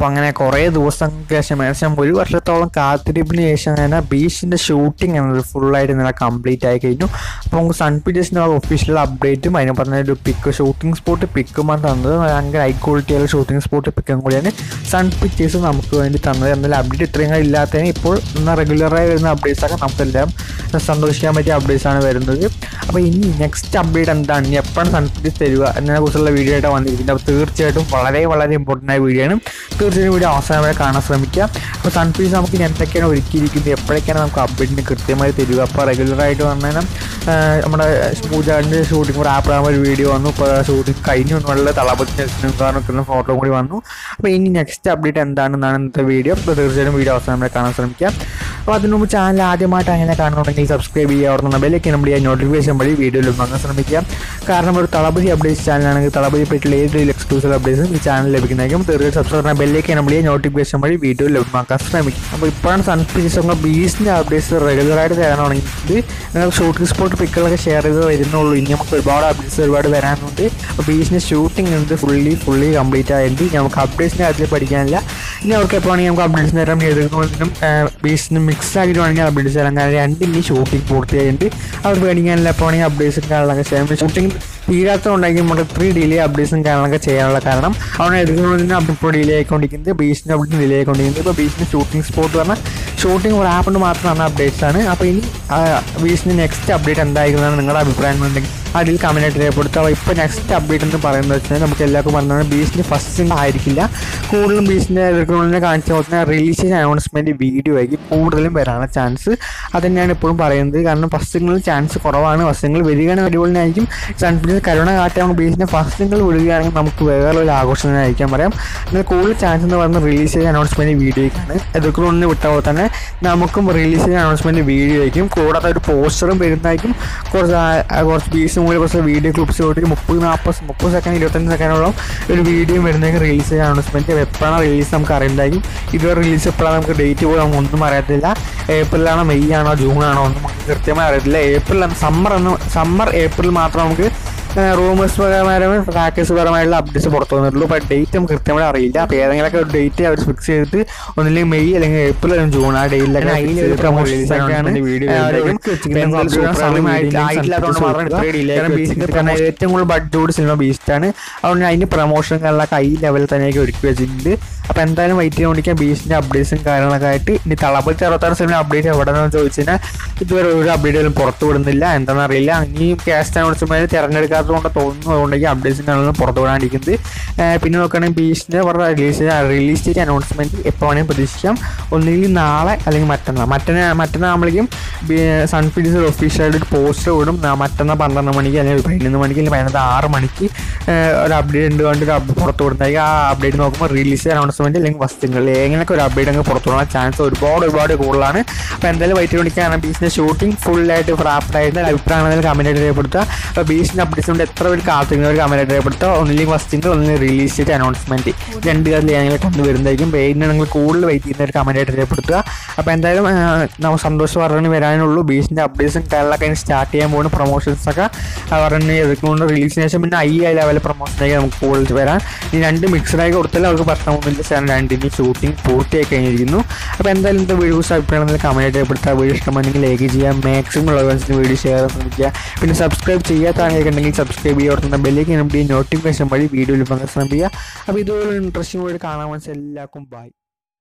അപ്പോൾ അങ്ങനെ കുറേ ദിവസങ്ങൾക്ക് ശേഷം ഏകദേശം ഒരു വർഷത്തോളം കാത്തിരിപ്പിന് ശേഷം അങ്ങനെ ബീച്ചിൻ്റെ ഷൂട്ടിംഗ് എന്നത് ഫുള്ളായിട്ട് ഇന്നലെ കംപ്ലീറ്റ് ആയി കഴിഞ്ഞു അപ്പോൾ നമുക്ക് സൺ പിക്ചേഴ്സിൻ്റെ ഒഫീഷ്യൽ അപ്ഡേറ്റും അതിന് പറഞ്ഞ ഒരു പിക്ക് ഷൂട്ടിംഗ് സ്പോട്ട് പിക്കുമാണ് തന്നത് ഭയങ്കര ഹൈ ക്വാളിറ്റിയുള്ള ഷൂട്ടിംഗ് സ്പോട്ട് പിക്കും കൂടിയാണ് സൺ പിക്ചേഴ്സ് നമുക്ക് വേണ്ടി തന്നത് എന്നാലും അപ്ഡേറ്റ് ഇത്രയും കാലം ഇല്ലാത്തതിന് ഇപ്പോൾ ഇന്ന് റെഗുലറായി വരുന്ന അപ്ഡേറ്റ്സൊക്കെ നമുക്കെല്ലാം സന്തോഷിക്കാൻ പറ്റിയ അപ്ഡേറ്റ്സ് ആണ് വരുന്നത് അപ്പോൾ ഇനി നെക്സ്റ്റ് അപ്ഡേറ്റ് എന്താണ് ഇനി എപ്പോഴാണ് സൺ പിക്ചേഴ്സ് തരിക എന്നതിനെ കുറിച്ചുള്ള വീഡിയോ ആയിട്ടാണ് വന്നിരിക്കുന്നത് അപ്പോൾ തീർച്ചയായിട്ടും വളരെ വളരെ ഇമ്പോർട്ടൻ്റ് ആയ വീഡിയോ ആണ് തീർച്ചയായും വീഡിയോ അവസാനം വരെ കാണാൻ ശ്രമിക്കുക അപ്പോൾ സൺ പിക്ചേഴ്സ് നമുക്ക് ഇനി എന്തൊക്കെയാണ് ഒരുക്കിയിരിക്കുന്നത് എപ്പോഴൊക്കെയാണ് നമുക്ക് അപ്ഡേറ്റിന് കൃത്യമായി തരിക അപ്പോൾ റെഗുലറായിട്ട് പറഞ്ഞാൽ നമ്മുടെ പൂജാടിൻ്റെ ഷൂട്ടിംഗ് റാപ്പിടാകുമ്പോൾ ഒരു വീഡിയോ വന്നു ഇപ്പോൾ ഷൂട്ടിംഗ് കഴിഞ്ഞു എന്നുള്ള തളപതി നിൽക്കുന്ന ഫോട്ടോ കൂടി വന്നു അപ്പോൾ ഇനി നെക്സ്റ്റ് അപ്ഡേറ്റ് എന്താണെന്നാണ് ഇന്നത്തെ വീഡിയോ അപ്പോൾ തീർച്ചയായും വീഡിയോ അവസാനം വരെ കാണാൻ ശ്രമിക്കുക അപ്പോൾ അതിനു മുമ്പ് ചാനൽ ആദ്യമായിട്ട് അങ്ങനെ കാണുന്നുണ്ടെങ്കിൽ സബ്സ്ക്രൈബ് ചെയ്യുക അവിടെ നിന്ന് ബെല്ലൊക്കെ നമ്മൾ ഈ നോട്ടിഫിക്കേഷൻ വഴി വീഡിയോയിൽ വാങ്ങാൻ ശ്രമിക്കുക കാരണം ഒരു തളപതി അപ്ഡേറ്റ്സ് ചാനലാണെങ്കിൽ തളപതി പറ്റിയുള്ള ഏതൊരു എക്സ്ക്ലൂസീവ് അപ്ഡേറ്റ്സും ഈ ചാനൽ ലഭിക്കുന്നതായിരിക്കും തീർച്ചയായും സബ്സ്ക്രൈബ് ചെയ്യുന്ന ബെല്ലൊക്കെ നമ്മൾ ഈ നോട്ടിഫിക്കേഷൻ വഴി വീഡിയോ ലഭ്യമാക്കാൻ ശ്രമിക്കും അപ്പോൾ ഇപ്പോഴാണ് സൺഫീസ് നമ്മൾ ബീച്ചിൻ്റെ അപ്ഡേറ്റ്സ് റെഗുലറായിട്ട് തരാൻ തുടങ്ങിയിട്ട് നിങ്ങൾ ഷൂട്ടിംഗ് സ്പോട്ട് പിക്കുകളൊക്കെ ഷെയർ ചെയ്ത് വരുന്നുള്ളൂ ഇനി നമുക്ക് ഒരുപാട് അപ്ഡേറ്റ്സ് ഒരുപാട് വരാനുണ്ട് അപ്പോൾ ബീച്ചിൻ്റെ ഷൂട്ടിംഗ് ഉണ്ട് ഫുള്ളി ഫുള്ളി കംപ്ലീറ്റ് ആയിട്ട് നമുക്ക് അപ്ഡേറ്റ്സിൻ്റെ കാര്യത്തിൽ പഠിക്കാനില്ല ഇനി അവർക്ക് എപ്പോൾ വേണമെങ്കിൽ നമുക്ക് അപ്ഡേറ്റ്സ് തരാം ഏതെങ്കിലും ബീച്ചിന് മിക്സ് ആയിട്ട് വേണമെങ്കിൽ അപ്ഡേറ്റ്സ് തരാം കാരണം രണ്ടിൻ്റെ ഷൂട്ടിംഗ് പൂർത്തിയായിട്ടുണ്ട് അവർക്ക് മേടിക്കാനില്ല എപ്പോൾ വേണമെങ്കിൽ അപ്ഡേറ്റ്സും കാര്യങ്ങളൊക്കെ ചെയ്യാം ഷൂട്ടിംഗ് തീരാത്തതുകൊണ്ടായിരിക്കും നമുക്ക് ത്രീ ഡിലേ അപ്ഡേറ്റ്സും കാര്യങ്ങളൊക്കെ ചെയ്യാനുള്ള കാരണം അവിടെ എടുക്കുന്നതിന് ഇപ്പോൾ ഡിലേ ആയിക്കൊണ്ടിരിക്കുന്നത് ബീച്ചിൻ്റെ അപ്ഡേറ്റ് ഡിലേ ആയിക്കൊണ്ടിരിക്കുന്നത് ഇപ്പോൾ ബീച്ചിൻ്റെ ഷൂട്ടിംഗ് സ്പോട്ട് പറഞ്ഞാൽ ഷൂട്ടിംഗ് റാപ്പിന് മാത്രമാണ് അപ്ഡേറ്റ്സ് ആണ് അപ്പോൾ ഇനി ബീച്ചിൻ്റെ നെക്സ്റ്റ് അപ്ഡേറ്റ് എന്തായിരിക്കുന്നതാണ് നിങ്ങളുടെ അഭിപ്രായം ഉണ്ടെങ്കിൽ അതിൽ കമൻറ്റായിട്ട് രേഖപ്പെടുത്തുക അപ്പോൾ ഇപ്പോൾ നെക്സ്റ്റ് അപ്ഡേറ്റ് എന്ന് പറയുന്നത് വെച്ചാൽ നമുക്ക് എല്ലാവർക്കും പറഞ്ഞാൽ ബീച്ചിൻ്റെ ഫസ്റ്റ് സിംഗിൾ ആയിരിക്കില്ല കൂടുതലും ബീച്ചിൻ്റെ എതിർക്കുന്നതിനെ കാണിച്ച പോലെ തന്നെ റിലീസ് അനൗൺസ്മെൻറ്റ് വീഡിയോ ആയിരിക്കും കൂടുതലും വരാനുള്ള ചാൻസ് അത് തന്നെയാണ് ഇപ്പോഴും പറയുന്നത് കാരണം ഫസ്റ്റ് സിംഗിൾ ചാൻസ് കുറവാണ് ഫസ്റ്റ് സിംഗിൾ വരികയാണെങ്കിൽ അടിപൊളിയായിരിക്കും സൺഫിലിൽ കരുണ കാട്ടി നമുക്ക് ബീച്ചിൻ്റെ ഫസ്റ്റ് സിംഗിൾ വിടുകയാണെങ്കിൽ നമുക്ക് വേറെ ഒരു ആഘോഷം തന്നെ ആയിരിക്കാൻ പറയാം എന്നാൽ കൂടുതൽ ചാൻസ് എന്ന് പറയുന്നത് റിലീസ് ചെയ്ത അനൗൺസ്മെൻറ്റ് വീഡിയോയ്ക്കാണ് എതിർക്കുന്നൊന്ന് വിട്ട പോലെ തന്നെ നമുക്കും റിലീസ് ചെയ്ത അനൗൺസ്മെൻറ്റ് വീഡിയോ ആയിരിക്കും കൂടാതെ ഒരു പോസ്റ്ററും വരുന്നതായിരിക്കും കുറച്ച് കുറച്ച് ബീച്ചും കൂടി കുറച്ച് വീഡിയോ ക്ലിപ്സ് കൂടി മുപ്പത് നാൽപ്പത് മുപ്പത് സെക്കൻഡ് ഇരുപത്തഞ്ച് സെക്കൻഡോളം ഒരു വീഡിയോ വരുന്നതായിരിക്കും റിലീസ് ചെയ്ത അനൗൺസ്മെൻറ്റ് എപ്പോഴാണ് റിലീസ് നമുക്ക് അറിയണ്ടായിരിക്കും ഇതുവരെ റിലീസ് എപ്പോഴാണ് നമുക്ക് ഡേറ്റ് പോലും നമുക്ക് ഒന്നും അറിയത്തില്ല ഏപ്രിലാണോ മെയ് ആണോ ജൂൺ ആണോ ഒന്നും നമുക്ക് കൃത്യമായി അറിയത്തില്ല ഏപ്രിൽ സമ്മർ എന്ന് സമ്മർ ഏപ്രിൽ മാത്രം നമുക്ക് റൂമേഴ്സ് പരമായും പാക്കേജ് പരമായുള്ള അപ്ഡേറ്റ്സ് പുറത്തു വന്നിട്ടുള്ളൂ അപ്പോൾ ഡേറ്റ് നമുക്ക് കൃത്യമായി അറിയില്ല അപ്പോൾ ഏതെങ്കിലുമൊക്കെ ഒരു ഡേറ്റ് അവർ ഫിക്സ് ചെയ്തിട്ട് ഒന്നില്ലെങ്കിൽ മെയ് അല്ലെങ്കിൽ ഏപ്രിൽ അല്ലെങ്കിൽ ജൂൺ ആ ഡേറ്റിലൊക്കെ ഏറ്റവും കൂടുതൽ ബഡ്ജോട് സിനിമ ബീസ്റ്റാണ് അതുകൊണ്ട് അതിന് പ്രൊമോഷൻ കാര്യങ്ങളൊക്കെ ഹൈ ലെവലിൽ തന്നെയൊക്കെ ഒരുക്കി വെച്ചിട്ടുണ്ട് അപ്പോൾ എന്തായാലും വെയിറ്റ് ചെയ്തുകൊണ്ടിരിക്കാൻ ബീച്ചിൻ്റെ അപ്ഡേറ്റ്സും കാര്യങ്ങളൊക്കെ ആയിട്ട് ഇനി തളപ്പത്തി അറുപത്താറ് സിനിമ അപ്ഡേറ്റ് എവിടെ നിന്നെന്ന് ചോദിച്ചു കഴിഞ്ഞാൽ ഇതുവരെ ഒരു അപ്ഡേറ്റുകളും പുറത്തു വിടുന്നില്ല എന്താണെന്ന് അറിയില്ല ഇനിയും കാസ്റ്റ് അനൗൺസ്മെൻറ്റ് തിരഞ്ഞെടുക്കാത്തതുകൊണ്ട് തോന്നുന്നു അതുകൊണ്ടേക്ക് അപ്ഡേറ്റ്സും കാര്യങ്ങളും പുറത്തു വിടാണ്ടിരിക്കുന്നത് പിന്നെ നോക്കുകയാണെങ്കിൽ ബീച്ചിൻ്റെ പറഞ്ഞ റിലീസ് റിലീസ് ഡേറ്റ് അനൗൺസ്മെൻറ്റ് എപ്പോൾ വേണമെങ്കിൽ പ്രതീക്ഷിക്കാം ഒന്നുകിൽ നാളെ അല്ലെങ്കിൽ മറ്റന്നാൾ മറ്റന്നാൾ മറ്റന്നാളാകുമ്പോഴേക്കും സൺ ഫിലിസ് ഒഫീഷ്യലായിട്ട് ഒരു പോസ്റ്റർ വിടും മറ്റന്നാൾ പന്ത്രണ്ട് മണിക്ക് അല്ലെങ്കിൽ പതിനൊന്ന് മണിക്ക് അല്ലെങ്കിൽ പതിനൊന്ന് ആറ് മണിക്ക് ഒരു അപ്ഡേറ്റ് ഉണ്ട് കൊണ്ട് ഒരു പുറത്തു വിടുന്നതായിരിക്കും ആ അപ്ഡേറ്റ് നോക്കുമ്പോൾ റിലീസ് അനൗൺസ്മെൻറ്റ് അല്ലെങ്കിൽ ഫസ്റ്റുകൾ എങ്ങനെയൊക്കെ ഒരു അപ്ഡേറ്റ് അങ്ങ് പുറത്തു വിടാൻ ചാൻസ് ഒരുപാട് ഒരുപാട് കൂടുതലാണ് അപ്പോൾ എന്തായാലും വൈറ്റ് വിളിക്കാനാണ് ബീച്ചിൻ്റെ ഷൂട്ടിംഗ് ഫുള്ളായിട്ട് റാപ്പിഡായിട്ട് അഭിപ്രായങ്ങളിൽ കമൻറ്റ് ആയിട്ട് രേഖപ്പെടുത്തുക അപ്പോൾ ബീച്ചിൻ്റെ അപ്ഡേറ്റ്സ് കൊണ്ട് എത്ര പേര് കാത്തിരിക്കുന്നവർ കമൻറ്റ് ആയിട്ട് രേഖപ്പെടുത്തുക ഒന്നില്ലെങ്കിൽ ഫസ്റ്റിംഗ് ഒന്നില്ലെങ്കിൽ റിലീസ് ചെയ്ത് അനൗൺസ്മെൻറ്റ് രണ്ട് കാര്യത്തിൽ ഞങ്ങൾ കണ്ടുവരുന്നതായിരിക്കും പേരിന് നിങ്ങൾ കൂടുതൽ വെയിറ്റ് ചെയ്യുന്ന ഒരു കമൻറ്റ് ആയിട്ട് രേഖപ്പെടുത്തുക അപ്പോൾ എന്തായാലും നമുക്ക് സന്തോഷം പറഞ്ഞു വരാനുള്ളൂ ബീച്ചിൻ്റെ അപ്ഡേറ്റ്സും കാര്യങ്ങളൊക്കെ അതിന് സ്റ്റാർട്ട് ചെയ്യാൻ പോകുന്ന പ്രൊമോഷൻസ് ഒക്കെ പറഞ്ഞ് എതുകൊണ്ട് റിലീസിന് ശേഷം പിന്നെ ഐ ഐ ലെവൽ പ്രൊമോഷനൊക്കെ നമുക്ക് കൂടുതൽ വരാൻ ഈ രണ്ട് മിക്സഡായി കൊടുത്താൽ അവർക്ക് പ്രശ്നമൊന്നുമില്ല സാർ രണ്ടിൻ്റെ ഷൂട്ടിംഗ് പൂർത്തിയായി കഴിഞ്ഞിരിക്കുന്നു അപ്പോൾ എന്തായാലും ഇന്നത്തെ വീഡിയോസ് അഭിപ്രായം കമൻറ്റ് ആയിട്ട് രേഖപ്പെടുത്തുക വീഡിയോ ഇഷ്ടമാണെങ്കിൽ ലൈക്ക് ചെയ്യുക മാക്സിമം ഉള്ളവൻസിന് വീഡിയോ ഷെയർ ചെയ്യാൻ ശ്രമിക്കുക പിന്നെ സബ്സ്ക്രൈബ് ചെയ്യാത്ത ആളുകളുണ്ടെങ്കിൽ സബ്സ്ക്രൈബ് ചെയ്യുക ഓർത്തുന്ന ബെല്ലേക്ക് നമ്മുടെ നോട്ടിഫിക്കേഷൻ വഴി വീഡിയോ ലഭിക്കാൻ ശ്രമിക്കുക അപ്പോൾ ഇതുപോലെ ഇൻട്രസ്റ്റിംഗ് വീഡിയോ കാണാൻ മനസ്സിൽ എല്ലാവർക്കും ബൈ